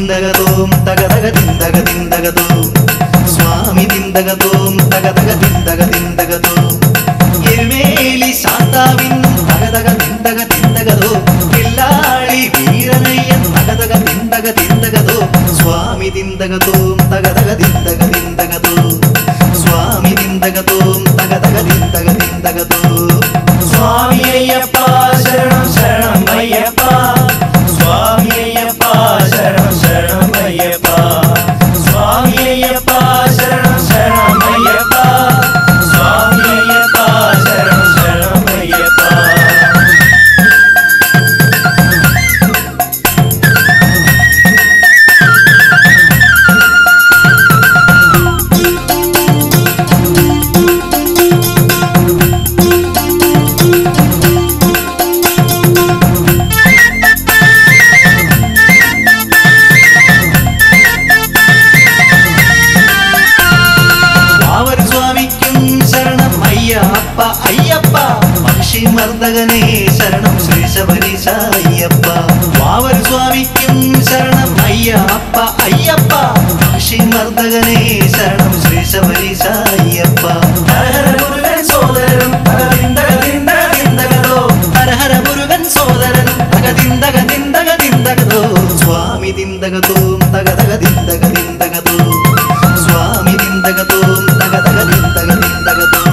ദിന്തകതോം തകതക ദിന്തക ദിന്തകതോം സ്വാമി ദിന്തകതോം തകതക ദിന്തക ദിന്തകതോം എരുമേലി ശാസ്താവിന്നും തകതക ദിന്തക ദിന്തകതോ കില്ലാളി വീരനയ്യൻ തകതക ദിന്തക ദിന്തകതോ സ്വാമി ദിന്തകതോം തകതക ദിന്തക ദിന്തകതോ സ്വാമി ദിന്തകതോം തകതക ദിന്തക ദിന്തകതോ സ്വാമി അയ്യപ്പ ശരണം ശരണം അയ്യപ്പ സ്വാമി അയ്യപ്പ ശരണം ശരണം അയ്യപ്പ സ്വാമി അയ്യപ്പ ശരണം ശരണം അയ്യപ്പ സ്വാമി അയ്യപ്പ ശരണം ശരണം അയ്യപ്പ വാവർ സ്വാമിക്കും ശരണം അയ്യപ്പ അയ്യപ്പ പക്ഷി മർദ്ദകനെ ശരണം ശ്രീ ശബരീശ അയ്യപ്പ വാവർ സ്വാമിക്കും ശരണം അയ്യപ്പ അയ്യപ്പ പക്ഷി മർദ്ദകനെ ശരണം ശ്രീ ശബരീശ അയ്യപ്പ ഹരഹര മുരുകൻ സോദരനും തകതിന്തക തിന്തക തിന്തകതോ ഹരഹര മുരുകൻ സോദരനും തകതിന്തക തിന്തക തിന്തകതോ സ്വാമി ദിന്തകതോം തകതക ദിന്തക ദിന്തകതോ സ്വാമി ദിന്തകതോം തകതക ദിന്തക ദിന്തകതോ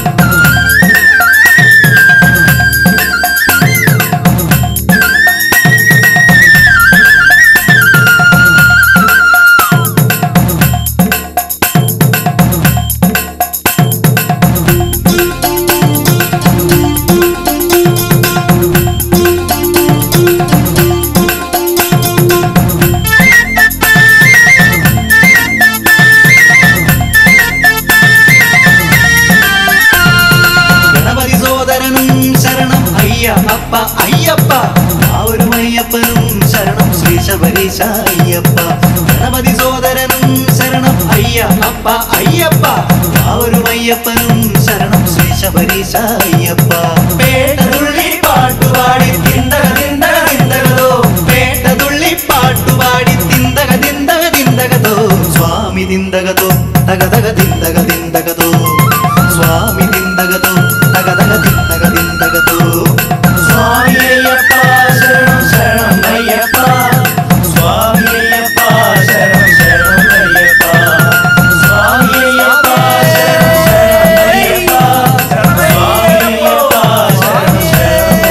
ഗണപതി സോദരനും ശരണം അയ്യപ്പ അയ്യപ്പ ആ ഒരു അയ്യപ്പനും ശരണം ശ്രീ ശബരീശ അയ്യപ്പ ഗണപതി സോദരനും ശരണം അയ്യപ്പ അയ്യപ്പ ആ ഒരു അയ്യപ്പനും ശരണം ശ്രീ ശബരീശ അയ്യപ്പ പേട്ടതുള്ളി പാട്ടുപാടി തിന്തക തിന്തക തിന്തകതോ പേട്ടതുള്ളി പാട്ടുപാടി തിന്തക തിന്തക തിന്തകതോ സ്വാമി തിന്തകതോ തകതക തിന്തക തിന്തകതോ സ്വാമി തിന്തകതോ തകതക തിന്തക തിന്തകതോ സ്വാമി അയ്യപ്പ ശരണം ശരണം അയ്യപ്പ സ്വാമി അയ്യപ്പ ശരണം ശരണം അയ്യപ്പ സ്വാമി അയ്യപ്പ ശരണം ശരണം അയ്യപ്പ സ്വാമി അയ്യപ്പ ശരണം ശരണം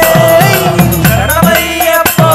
അയ്യപ്പ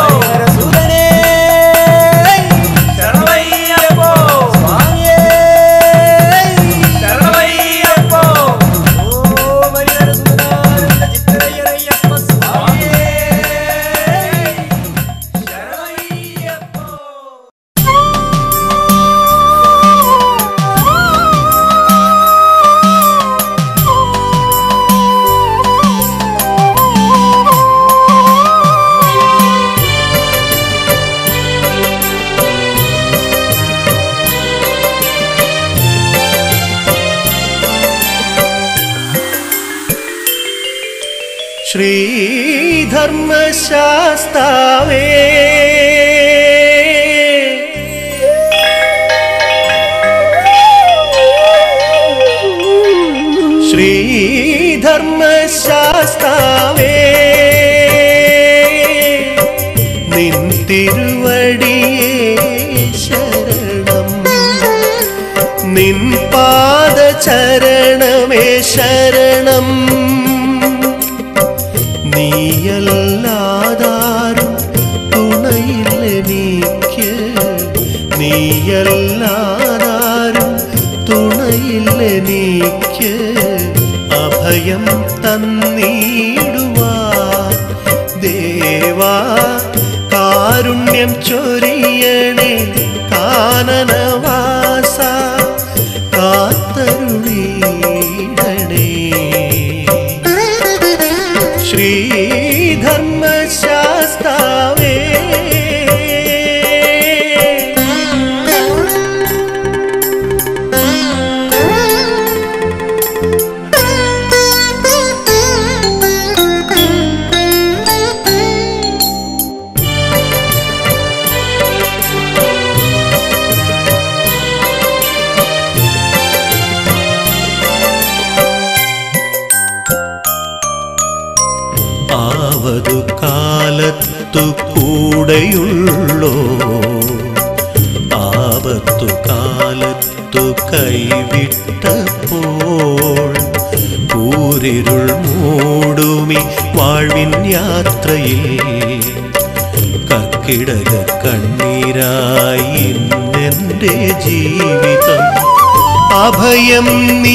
ശ്രീധർമ്മശാസ്താവേ ശ്രീധർമ്മശാസ്താവേ നിൻ തിരുവടിയേ ശരണം നിൻ പാദചരണമേ ശരണം നീയല്ലാതാരും തുണയില്ലെനിക്ക് നീയല്ലാതാരും തുണയില്ലെനിക്ക് അഭയം തന്നിടുവാ ദേവാ കാരുണ്യം ചൊരിയണേ കാനനവാസ കാത്തരുളീടണേ ശ്രീധർമ്മശാസ്താവേ ആവതു കാലത്തു കൂടെയുള്ളോ ആപത്തു കാലത്തു കൈവിട്ടപ്പോൾ കൂരിരുൾ മൂടുമി വാഴ്വിൻ യാത്രയിൽ കക്കിടക കണ്ണീരായി ഇന്നെൻ്റെ ജീവിതം അഭയം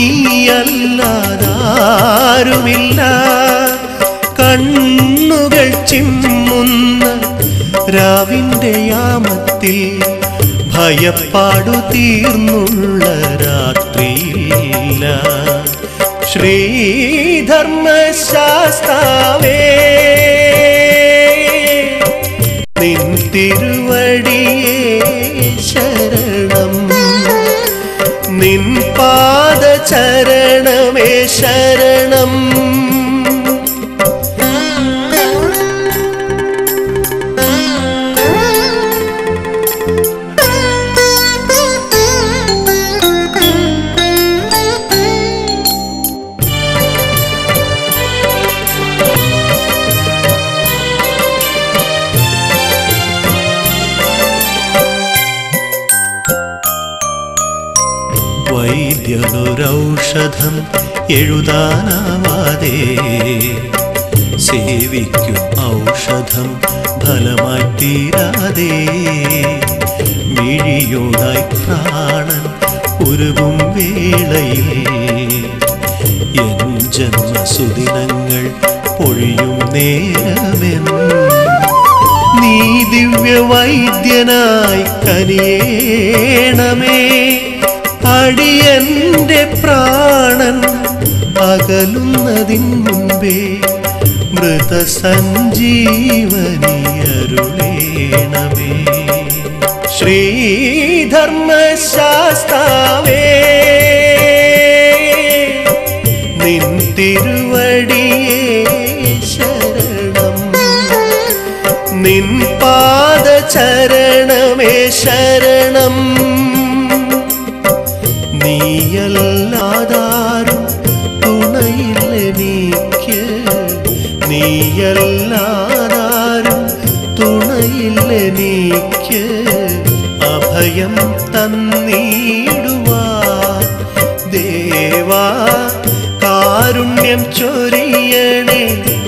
നീയല്ലാതാരുമില്ല കണ്ണുകൾ ചിമ്മുന്ന രാവിൻ്റെ യാമത്തിൽ ഭയപ്പാടു തീർന്നുള്ള രാത്രിയില്ല ശ്രീധർമ്മശാസ്താവേ നിൻ തിരുവടിയേ ശരണം നിൻ പാദചരണമേ ശരണം വൈദ്യനൊരൗഷധം എഴുതാനാവാതെ സേവിക്കും ഔഷധം ഫലമായി തീരാതെ മിഴിയോടായി പ്രാണൻ ഉരുകും വേളയിൽ എൻ ജന്മസുദിനങ്ങൾ പൊഴിയും നേരമെന്ന് നീ ദിവ്യ വൈദ്യനായി കനിയേണമേ അടിയന്റെ പ്രാണൻ അകലുന്നതിൻ മുമ്പേ മൃതസഞ്ജീവനിയരുളേണമേ ശ്രീധർമ്മശാസ്താവേ നിൻ തിരുവടിയേ ശരണം നിൻ പാദചരണമേ ശരണം നീയല്ലാതാരും തുണയില്ലെനിക്ക് നീയല്ലാതാരും തുണയില്ലെനിക്ക് അഭയം തന്നിടുവാൻ ദേവാ കാരുണ്യം ചൊരിയണേ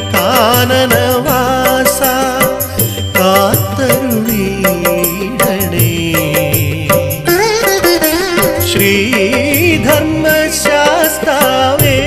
കാനനവാസ കാത്തരുളീടണേ ശ്രീധർമ്മശാസ്താവേ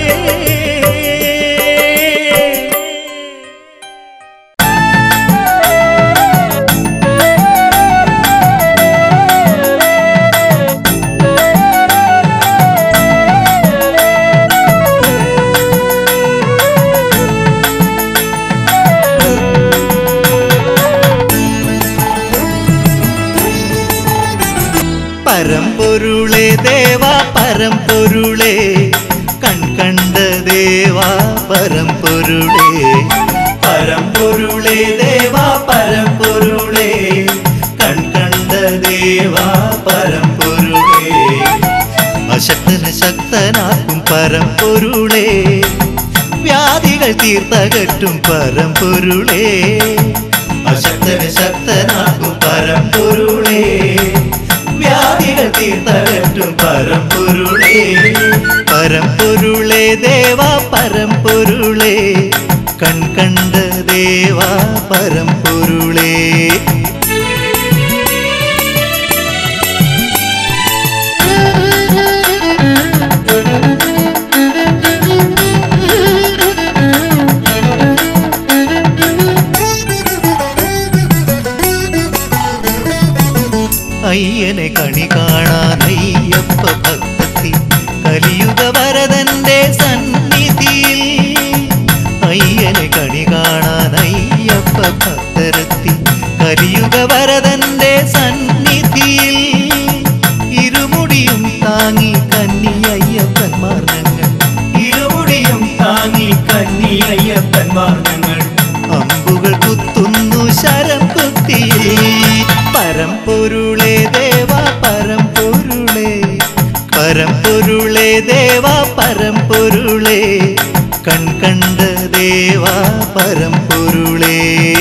പരമ്പൊരുളേ ദേവാ പരമ്പൊരുളേ കൺകണ്ട ദേവാ പരമ്പൊരുളേ പരമ്പൊരുളേ ദേവാ പരമ്പൊരുളേ കൺകണ്ട ദേവാ പരമ്പൊരുളേ അശക്തന ശക്തനാക്കും പരമ്പൊരുളേ വ്യാധികൾ തീർത്തകറ്റും പരമ്പൊരുളേ അശക്തന ശക്തനാക്കും പരമ്പൊരുളേ വ്യാധികൾ തീർത്തകറ്റും പരമ്പൊരുളേ പരമ്പൊരുളേ ദേവാ പരമ്പൊരുളേ കൺകണ്ട ദേവാ പരമ്പൊരുളേ അയ്യനെ കണി കാണാൻ അയ്യപ്പ ഭക്തി കലിയുഗ വരദന്റെ സന്നിധിയിൽ അയ്യനെ കണി കാണാൻ അയ്യപ്പ ഭക്തരെത്തി കലിയുഗ വരദന്റെ സന്നിധിയിൽ ഇരുമുടിയും താങ്ങി കന്നി അയ്യപ്പന്മാർ ഞങ്ങൾ ഇരുമുടിയും താങ്ങി കന്നി അയ്യപ്പന്മാർ ഞങ്ങൾ അമ്പുകൾ കുത്തുന്നു ശരം കുത്തി പരമ്പൊരുളേ ദേവാ പരമ്പൊരുളേ പരമ്പൊരുളേ ദേവാ പരമ്പൊരുളേ കൺകണ്ട ദേവാ പരമ്പൊരുളേ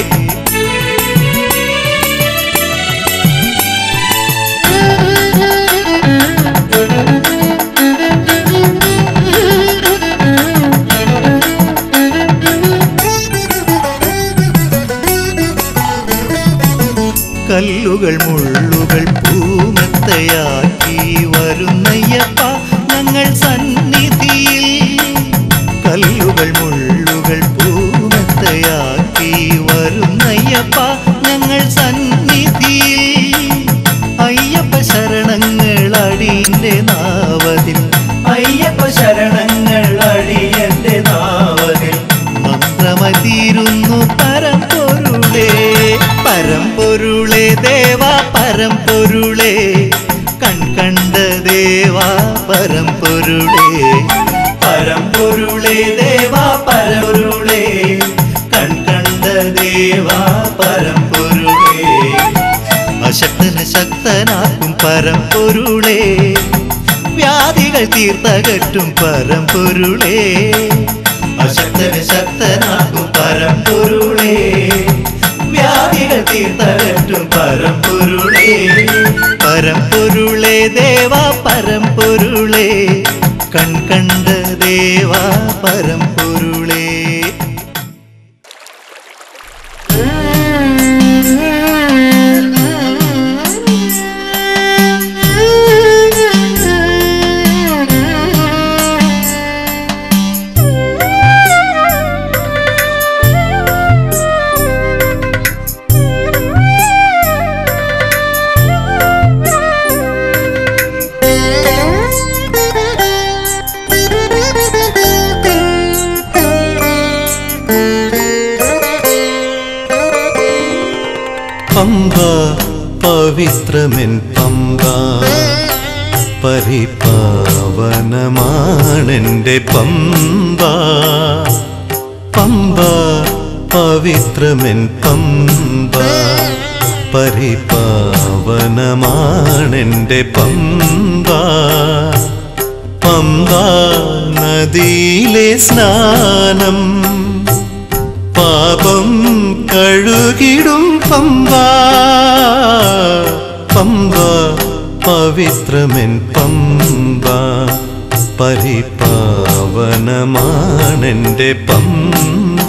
കല്ലുകൾ മുള്ളുകൾ പൂമത്തയാക്കി വരുന്നയ്യപ്പ ഞങ്ങൾ സന്നിധിയിൽ കല്ലുകൾ മുള്ളുകൾ പൂമത്തയാക്കി വരുന്നയ്യപ്പ ഞങ്ങൾ സന്നിധിയിൽ അയ്യപ്പ ശരണങ്ങൾ അടിയന്റെ നാവതിൽ അയ്യപ്പ ശരണങ്ങൾ അടിയന്റെ നാവതിൽ മന്ത്രമായി തീരുന്നു പരമ്പൊരുളേ പരമ്പൊരുളേ ദേവാ പരമ്പൊരുളേ കൺകണ്ട ദേവാ പരമ്പൊരുളേ പരമ്പൊരുളേ ദേവാ പരമ്പൊരുളേ കൺകണ്ട ദേവാ പരമ്പൊരുളേ അശക്തന് ശക്തനാക്കും പരമ്പൊരുളേ വ്യാധികൾ തീർത്തകറ്റും പരമ്പൊരുളേ അശക്തന് ശക്തനാകും പരമ്പൊരുളേ വ്യാധികൾ തീർത്തകറ്റും പരമ്പൊരുളേ പരമ്പൊരുളേ ദേവാ പരമ്പൊരുളേ കൺകണ്ട ദേവാ പരമ്പൊരുളേ പമ്പ പവിത്രമെൻ പമ്പ പരിപാവനമാണെൻ്റെ പമ്പ പമ്പ പവിത്രമെൻ പമ്പ പരിപാവനമാണെൻ്റെ പമ്പ പമ്പ നദിയിലെ സ്നാനം പാപം കഴുകിടും പമ്പ പമ്പ പവിത്രമെൻ പമ്പ പരിപാവനമാണെൻ്റെ പമ്പ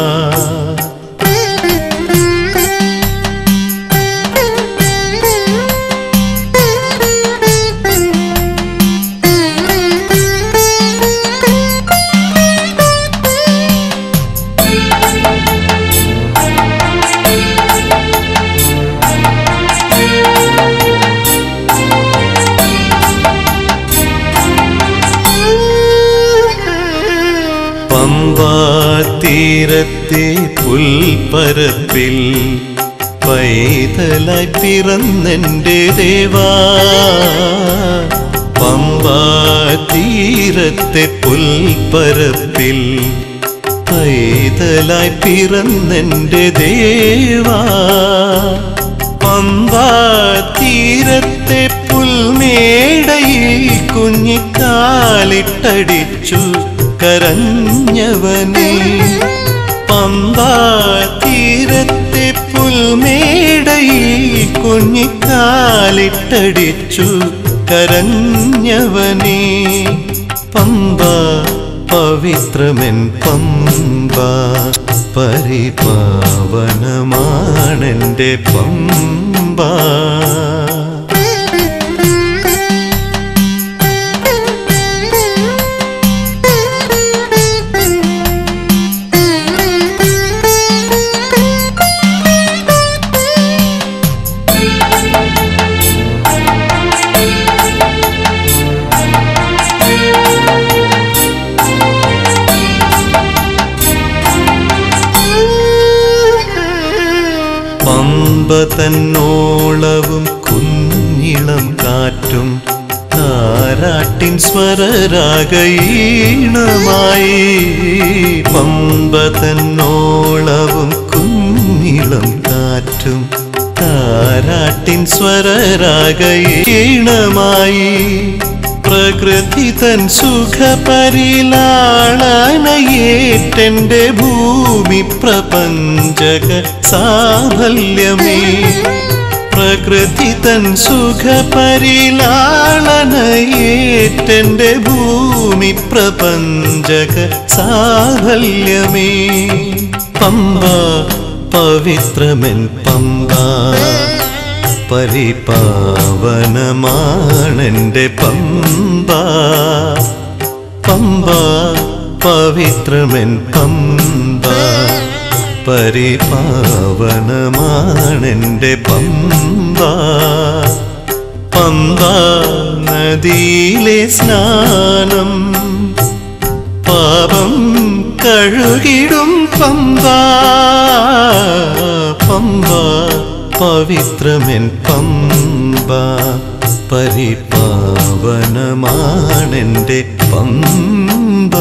പമ്പാ തീരത്തെ പുൽപ്പരപ്പിൽ പൈതലായി പിറന്നെൻ്റെ ദേവാ പമ്പാ തീരത്തെ പുൽപ്പരപ്പിൽ പൈതലായി പിറന്നെൻ്റെ ദേവാ പമ്പാ തീരത്തെ പുൽമേടയിൽ കുഞ്ഞിക്കാലിട്ടടിച്ചു കരഞ്ഞവനെ പമ്പാ തീരത്തെ പുൽമേടയിൽ കുഞ്ഞിക്കാലിട്ടടിച്ചു കരഞ്ഞവനെ പമ്പ പവിത്രമെൻ പമ്പ പരിപാവനമാണെൻ്റെ പമ്പ പമ്പ തന്നോളവും കുഞ്ഞിളം കാറ്റും താരാട്ടിൻ സ്വരരാഗീണമായി പമ്പ തന്നോളവും കുഞ്ഞിളം കാറ്റും താരാട്ടിൻ സ്വരരാഗീണമായി പ്രകൃതി തൻ സുഖപരിലാളനയേറ്റെന്റെ ഭൂമി പ്രപഞ്ചക സാഫല്യമേ പ്രകൃതി തൻ സുഖപരിലാളനയേറ്റെന്റെ ഭൂമി പ്രപഞ്ചക സാഫല്യമേ പമ്പ പവിത്രമെൻ പമ്പ പരിപാവനമാണെന്റെ പമ്പ പമ്പ പവിത്രമെൻ പമ്പ പരിപാവനമാണെന്റെ പമ്പ പമ്പ നദിയിലെ സ്നാനം പാപം കഴുകിടും പമ്പ പമ്പ പവിത്രമെൻ പമ്പ പരിപാവനമാണെന്റെ പമ്പ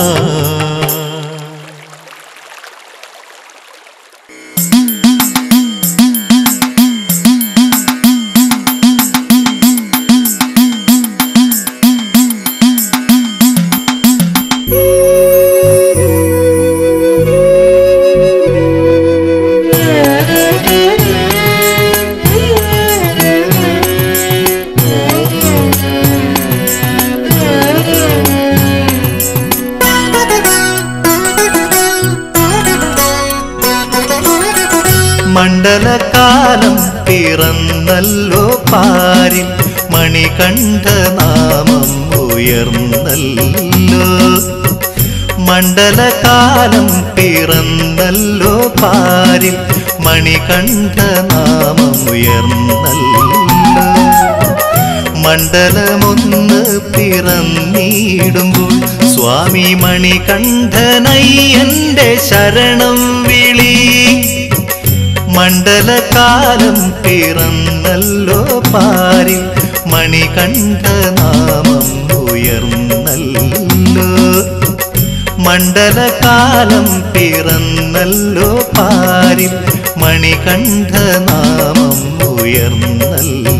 മണ്ഡലകാലം പിറന്നല്ലോ പാരിൽ മണികണ്ഠ നാമം ഉയർന്നല്ലോ മണ്ഡലകാലം പിറന്നല്ലോ പാരിൽ മണികണ്ഠ നാമം ഉയർന്നല്ലോ മണ്ഡലമൊന്ന് പിറന്നിടുമ്പോൾ സ്വാമി മണികണ്ഠനയ്യന്റെ ശരണം വിളി മണ്ഡലകാലം പിറന്നല്ലോ പാരിൽ മണികണ്ഠനാമം ഉയർന്നല്ലോ മണ്ഡലകാലം പിറന്നല്ലോ പാരിൽ മണികണ്ഠനാമം ഉയർന്നല്ലോ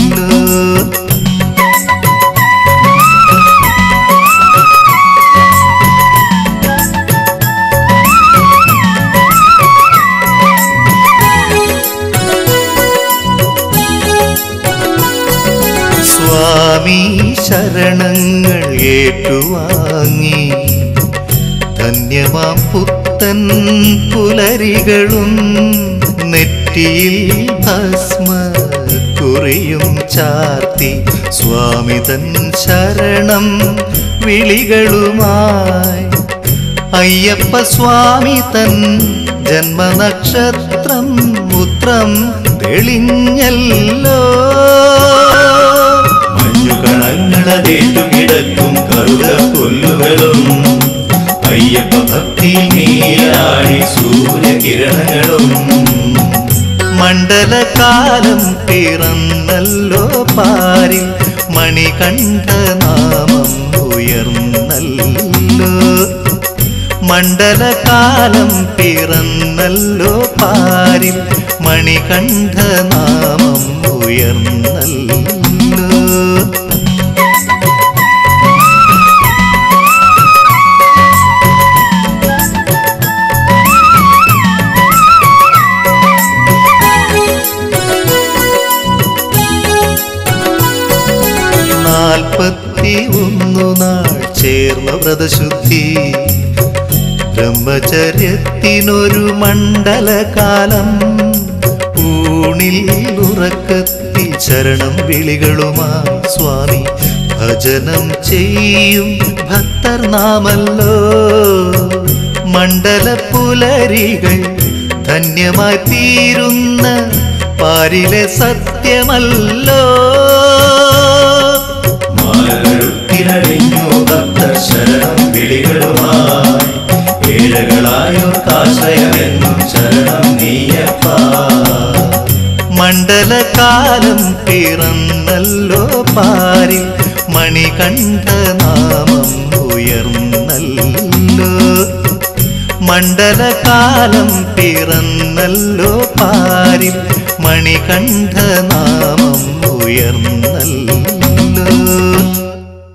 സ്വാമി ശരണങ്ങൾ ഏറ്റുവാങ്ങി ധന്യമാം പുത്തൻ പുലരികളും നെറ്റിയിൽ ഭസ്മ കുറിയും ചാർത്തി സ്വാമി തൻ ശരണം വിളികളുമായി അയ്യപ്പ സ്വാമി തൻ ജന്മനക്ഷത്രം ഉത്രം തെളിഞ്ഞല്ലോ മഞ്ഞുകളങ്ങളതേറ്റു കിടക്കും കറുക പുല്ലുകളും അയ്യപ്പ ഭക്തി നീരാടി സൂര്യകിരണങ്ങളും മണ്ഡലകാലം പിറന്നല്ലോ പാരിൽ മണികണ്ഠനാമം ഉയർന്നല്ലോ മണ്ഡലകാലം പിറന്നല്ലോ പാരിൽ മണികണ്ഠനാമം ഉയർന്നല്ലോ നാൽപ്പത്തി ഒന്നു നാൾ ചേർന്ന വ്രതശുദ്ധി ബ്രഹ്മചര്യത്തിനൊരു മണ്ഡലകാലം ഊണിൽ ഉറക്കത്തിൽ ശരണം വിളികളുമായി സ്വാമി ഭജനം ചെയ്യും ഭക്തർ നാമല്ലോ മണ്ഡല പുലരികൾ ധന്യമായി തീരുന്ന പാരിലെ സത്യമല്ലോ മാലകഴുത്തിനടിഞ്ഞു ഭക്തർ ശരണം വിളികളുമായി ഏഴകളായോർക്കാശ്രയമെന്നും ശരണം നീയപ്പ മണ്ഡലകാലം പിറന്നല്ലോ പാരിൽ മണികണ്ഠനാമം ഉയർന്നല്ലോ മണ്ഡലകാലം പിറന്നല്ലോ പാരിൽ മണികണ്ഠനാമം ഉയർന്നല്ലോ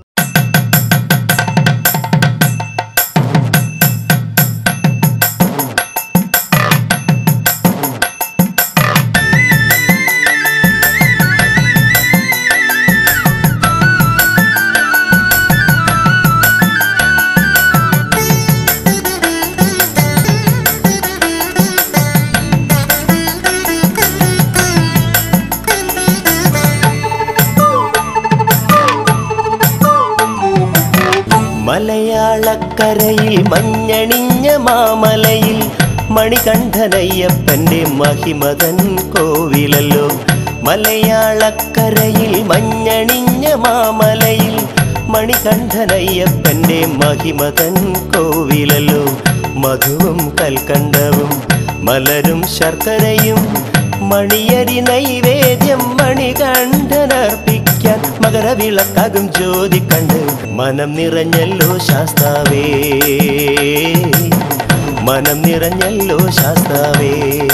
മലയാളക്കരയിൽ മഞ്ഞണിഞ്ഞ മാമലയിൽ മണികണ്ഠനയ്യപ്പന്റെ മഹിമതൻ കോവിലല്ലോ മലയാളക്കരയിൽ മഞ്ഞണിഞ്ഞ മാമലയിൽ മണികണ്ഠനയ്യപ്പന്റെ മഹിമതൻ കോവിലല്ലോ മധുവും കൽക്കണ്ടവും മലരും ശർക്കരയും മണിയരി നൈവേദ്യം മണികണ്ഠനർപ്പിക്കാൻ മകരവിളക്കാകും ജ്യോതി കണ്ട് മനം നിറഞ്ഞല്ലോ ശാസ്താവേ മനം നിറഞ്ഞല്ലോ ശാസ്താവേ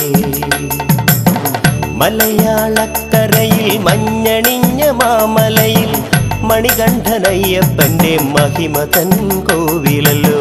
മലയാളക്കരയിൽ മഞ്ഞണിഞ്ഞ മാമലയിൽ മണികണ്ഠനയ്യപ്പന്റെ മഹിമതൻ കോവിലല്ലോ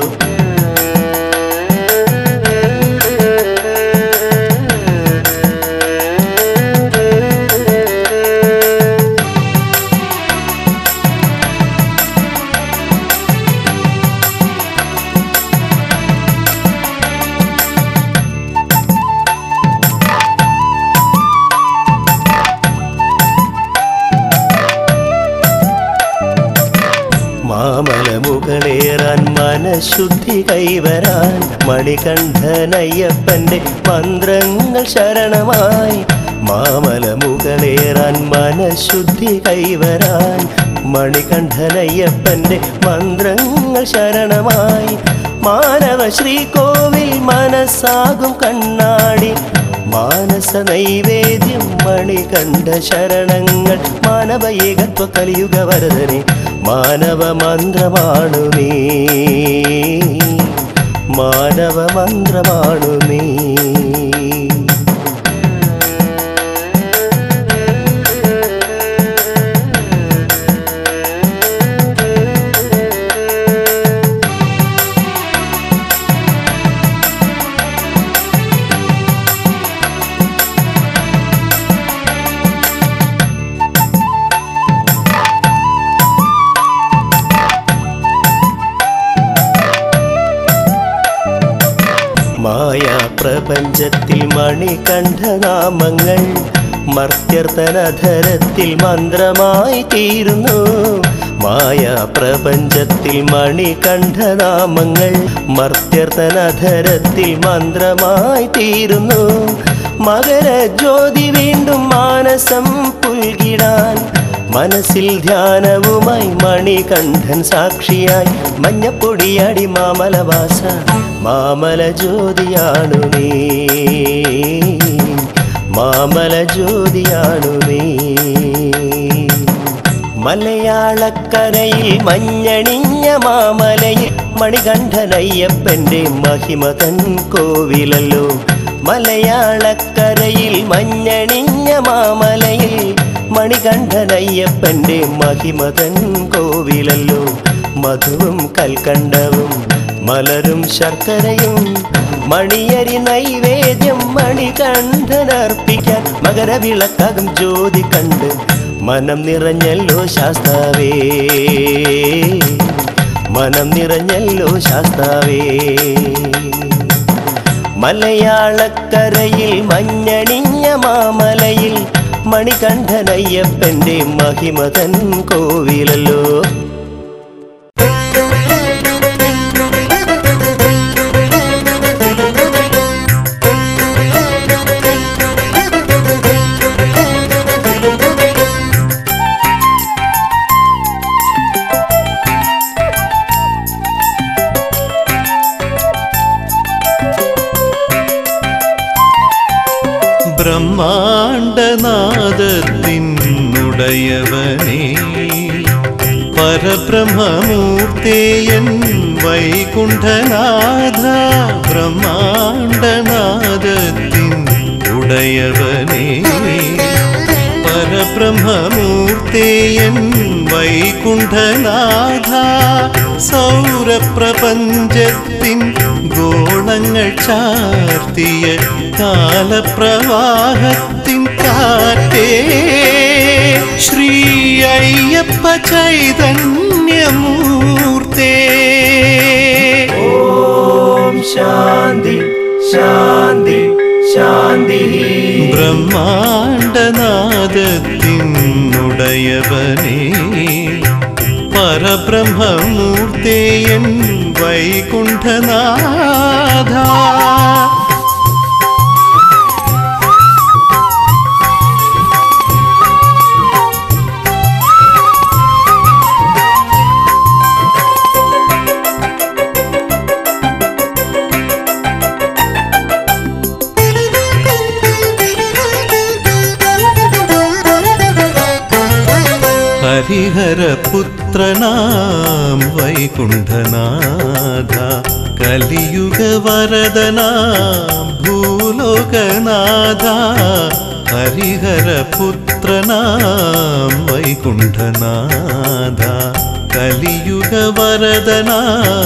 മാമല മുകളേറാൻ മനഃശുദ്ധി കൈവരാൻ മണികണ്ഠനയ്യപ്പന്റെ മന്ത്രങ്ങൾ ശരണമായി മാമല മുകളേറാൻ മനഃശുദ്ധി കൈവരാൻ മണികണ്ഠനയ്യപ്പന്റെ മന്ത്രങ്ങൾ ശരണമായി മാനവ ശ്രീകോവിൽ മനസ്സാകും കണ്ണാടി മാനസ നൈവേദ്യം മണികണ്ഠ ശരണങ്ങൾ മാനവ ഏകത്വ കലിയുഗ വരദനെ മാനവ മന്ത്രമാണു നീ മാനവ മന്ത്രമാണു നീ മായാ പ്രപഞ്ചത്തിൽ മണികണ്ഠനാമങ്ങൾ മർത്യർത്തനധരത്തിൽ മന്ത്രമായി തീരുന്നു മായാ പ്രപഞ്ചത്തിൽ മണികണ്ഠനാമങ്ങൾ മർത്യർത്തനധരത്തിൽ മന്ത്രമായി തീരുന്നു മകരജ്യോതി വീണ്ടും മാനസം പുൽകിടാൻ മനസ്സിൽ ധ്യാനവുമായി മണികണ്ഠൻ സാക്ഷിയായി മഞ്ഞപ്പൊടിയാടി മാമലവാസ മാമല ജ്യോതിയാണു നീ മാമല ജ്യോതിയാണു നീ മലയാളക്കരയിൽ മഞ്ഞണിഞ്ഞ മാമലയിൽ മണികണ്ഠനയ്യപ്പന്റെ മഹിമതൻ കോവിലല്ലോ മലയാളക്കരയിൽ മഞ്ഞണിഞ്ഞ മാമലയിൽ മണികണ്ഠനയ്യപ്പന്റെ മഹിമതൻ കോവിലല്ലോ മധുവും കൽക്കണ്ടവും മലരും ശർക്കരയും മണിയരി നൈവേദ്യം മണികണ്ഠനർപ്പിക്കാൻ മകരവിളക്കാകും ജ്യോതി കണ്ട് മനം നിറഞ്ഞല്ലോ ശാസ്താവേ മനം നിറഞ്ഞല്ലോ ശാസ്താവേ മലയാളക്കരയിൽ മഞ്ഞണിഞ്ഞ മാമലയിൽ മണികണ്ഠനയ്യപ്പന്റെ മഹിമതൻ കോവിലല്ലോ ബ്രഹ്മാണ്ടനാദത്തിനുടയവനേ പരബ്രഹ്മമൂർത്തേയൻ വൈകുണ്ഠനാഥ ബ്രഹ്മാണ്ടനാദത്തിൻ ഉടയവനേ പരബ്രഹ്മമൂർത്തേയൻ വൈകുണ്ഠനാഥ സൗരപ്രപഞ്ചത്തിൻ ഗോളങ്ങൾ ചാർത്തിയ കാലപ്രവാഹത്തിൻ കാറ്റേ ശ്രീ അയ്യപ്പ ചൈതന്യമൂർത്തേ ഓം ശാന്തി ശാന്തി ശാന്തി ബ്രഹ്മാണ്ടനാദത്തിനുടയവനേ പരബ്രഹ്മമൂർത്തേയൻ വൈകുണ്ഠനാഥ ഹരിഹരപുത്രനാം വൈകുണ്ഠനാഥ കലിയുഗവരദനാം ഭൂലോകനാഥ ഹരിഹരപുത്രനാം വൈകുണ്ഠനാഥ കലിയുഗവരദനാ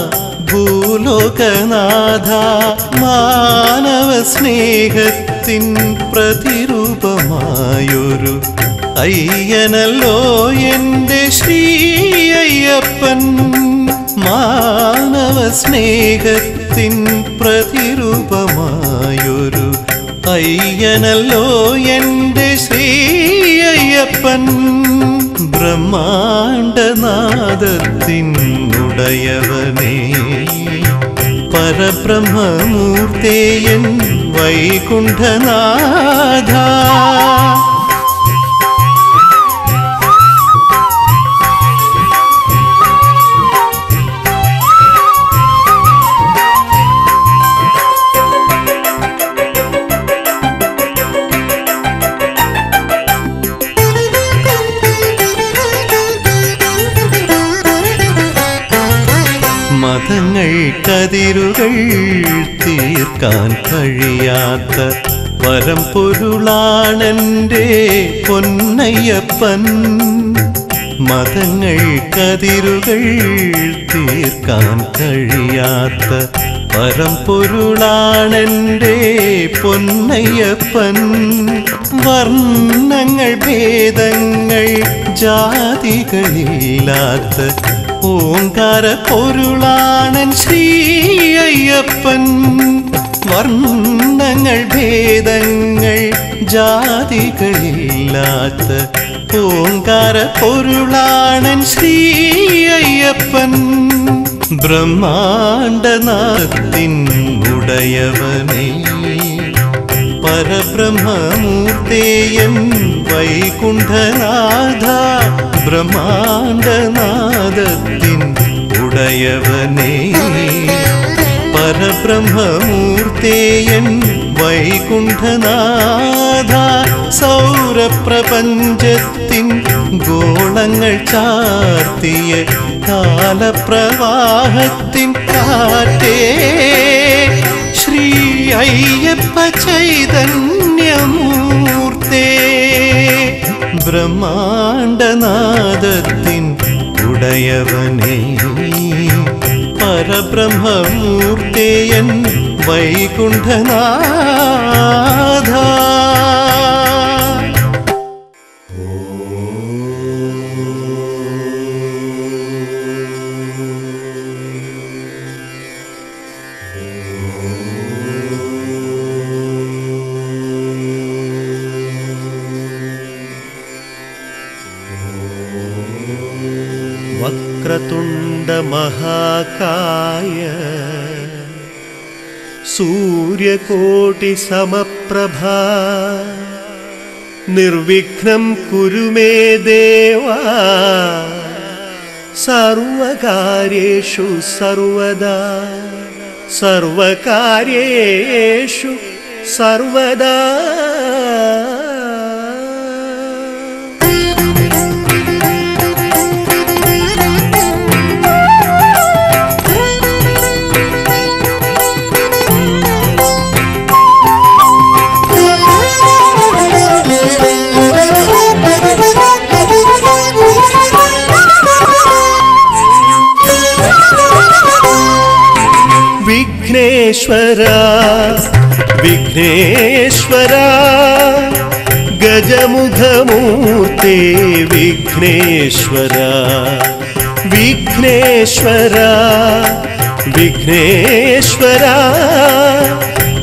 ഭൂലോകനാഥ മാനവ സ്നേഹത്തിൻ പ്രതിരൂപമായൊരു അയ്യനല്ലോ എൻ്റെ ശ്രീ അയ്യപ്പൻ മാനവ സ്നേഹത്തിൻ പ്രതിരൂപമായൊരു അയ്യനല്ലോ എൻ്റെ ശ്രീ അയ്യപ്പൻ ബ്രഹ്മാണ്ടനാദത്തിനുടയവനേ പരബ്രഹ്മമൂർത്തേയൻ വൈകുണ്ഠനാഥ മതങ്ങൾക്കതിരുകൾ തീർക്കാൻ കഴിയാത്ത പരമ്പൊരുളാണെൻ്റെ പൊന്നയ്യപ്പൻ മതങ്ങൾക്കതിരുകൾ തീർക്കാൻ കഴിയാത്ത പരമ്പൊരുളാണെൻ്റെ പൊന്നയ്യപ്പൻ വർണ്ണങ്ങൾ ഭേദങ്ങൾ ജാതികളില്ലാത്ത ഓങ്കാര പൊരുളാണൻ ശ്രീ അയ്യപ്പൻ വർണ്ണങ്ങൾ ഭേദങ്ങൾ ജാതികളില്ലാത്ത ഓങ്കാര പൊരുളാണൻ ശ്രീ അയ്യപ്പൻ ബ്രഹ്മാണ്ടനാഥത്തിനുടയവനേ പരബ്രഹ്മമൂർത്തേയൻ വൈകുണ്ഠനാഥ ബ്രഹ്മാണ്ടനാദത്തിൻ ഉടയവനേ പരബ്രഹ്മമൂർത്തേയൻ വൈകുണ്ഠനാഥ സൗരപ്രപഞ്ചത്തിൻ ഗോളങ്ങൾ ചാർത്തിയ കാലപ്രവാഹത്തിൻ കാറ്റേ ശ്രീ അയ്യപ്പ ചൈതന്യമൂർത്തേ ബ്രഹ്മാണ്ടനാദത്തിൻ ഉടയവനേ പരബ്രഹ്മമൂർത്തേയൻ വൈകുണ്ഠനാഥ വക്രതുണ്ടമഹാകായ സൂര്യകോട്ടിസമപ്രഭ നിർവിഘ്നം കുരു മേ ദേവ സർവകാര്യേഷു സർവദാ സർവകാര്യേഷു സർവദാ വിഘ്നേശ്വര വിഘ്നേശ്വര ഗജമുഖമൂർത്തേ വിഘ്നേശ്വര വിഘ്നേശ്വര വിഘ്നേശ്വര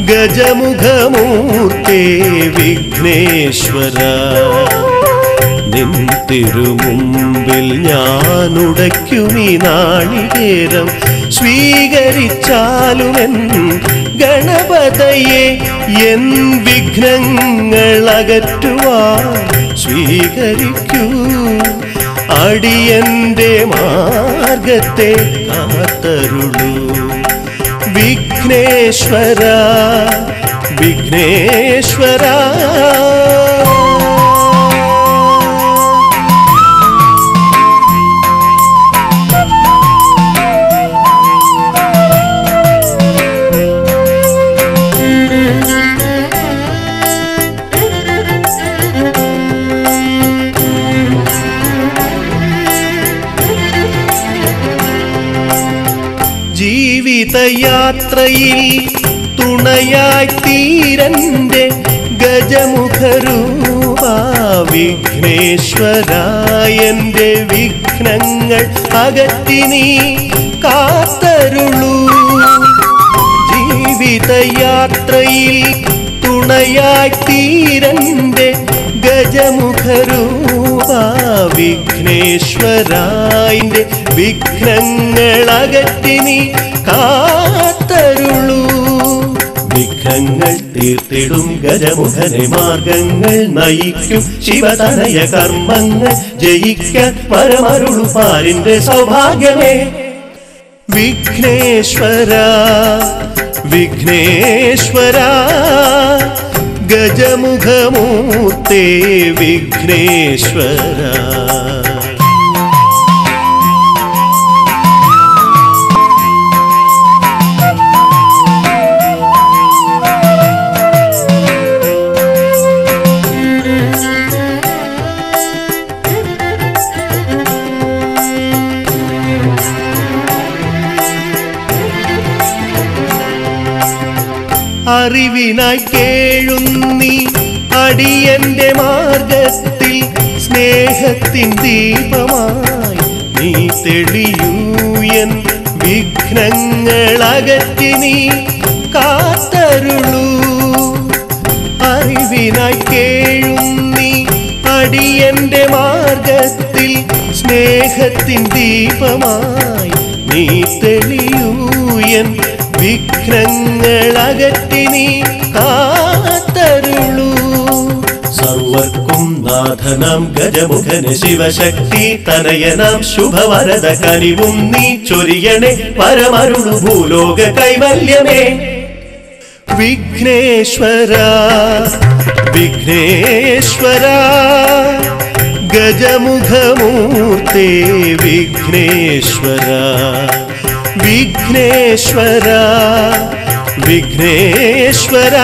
ഗജമുഖമൂർത്തേ വിഘ്നേശ്വര നിൻ തിരുമുമ്പിൽ ഞാൻ ഉടയ്ക്കുമീ നാളികേരം സ്വീകരിച്ചാലുമെൻ ഗണപതയെ എൻ വിഘ്നങ്ങൾ അകറ്റുവാൻ സ്വീകരിക്കൂ അടിയന്റെ മാർഗത്തെ കാത്തരുളൂ വിഘ്നേശ്വര വിഘ്നേശ്വര ജീവിതയാത്രയിൽ തുണയായി തീരന്റെ ഗജമുഖരൂപ വിഘ്നേശ്വരായന്റെ വിഘ്നങ്ങൾ അകറ്റി നീ കാത്തരുളൂ ജീവിതയാത്രയിൽ തുണയായി തീരന്റെ ഗജമുഖരൂപ വിഘ്നേശ്വരായന്റെ വിഘ്നങ്ങൾ അകറ്റി നീ കാത്തരുളൂ വിഘ്നങ്ങൾ തീർത്തിടും ഗജമുഖനെ മാർഗങ്ങൾ നയിക്കും ശിവതനയ കർമ്മങ്ങൾ ജയിക്കാൻ പരമരുളു പാലിന്റെ സൗഭാഗ്യമേ വിഘ്നേശ്വര വിഘ്നേശ്വര ഗജമുഖമൂർത്തേ വിഘ്നേശ്വര അറിവിനായി കേഴുന്നി അടിയന്റെ മാർഗത്തിൽ സ്നേഹത്തിൻ ദീപമായി നീ തെളിയൂയൻ വിഘ്നങ്ങൾ അകറ്റി നീ കാത്തരുളൂ അറിവിനായി കേഴുന്നി അടിയന്റെ മാർഗത്തിൽ സ്നേഹത്തിൻ ദീപമായി നീ തെളിയൂയൻ വിഘ്നങ്ങൾ അകറ്റി നീ കാത്തരുളൂ സർവർക്കും നാഥനാം ഗജമുഖന് ശിവശക്തി തനയനാം ശുഭവരദ കനിവും നീ ചൊരിയണേ പരമരുളു ഭൂലോക കൈവല്യമേ വിഘ്നേശ്വര വിഘ്നേശ്വര ഗജമുഖമൂർത്തേ വിഘ്നേശ്വര വിഘ്നേശ്വര വിഘ്നേശ്വര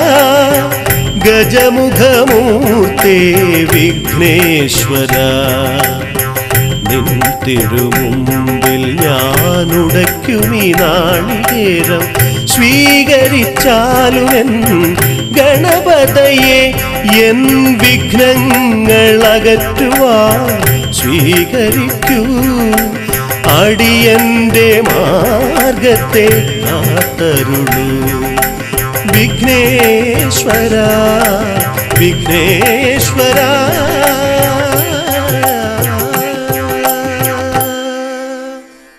ഗജമുഖമൂർത്തേ വിഘ്നേശ്വര നിൻ തിരുമുമ്പിൽ ഞാൻ ഉടയ്ക്കുമീ നാളികേരം സ്വീകരിച്ചാലുമെൻ ഗണപതയെ എൻ വിഘ്നങ്ങൾ അകറ്റുവാൻ സ്വീകരിക്കൂ അടിയന്റെ മാർഗത്തെ കാത്തരുളൂ വിഘ്നേശ്വര വിഘ്നേശ്വര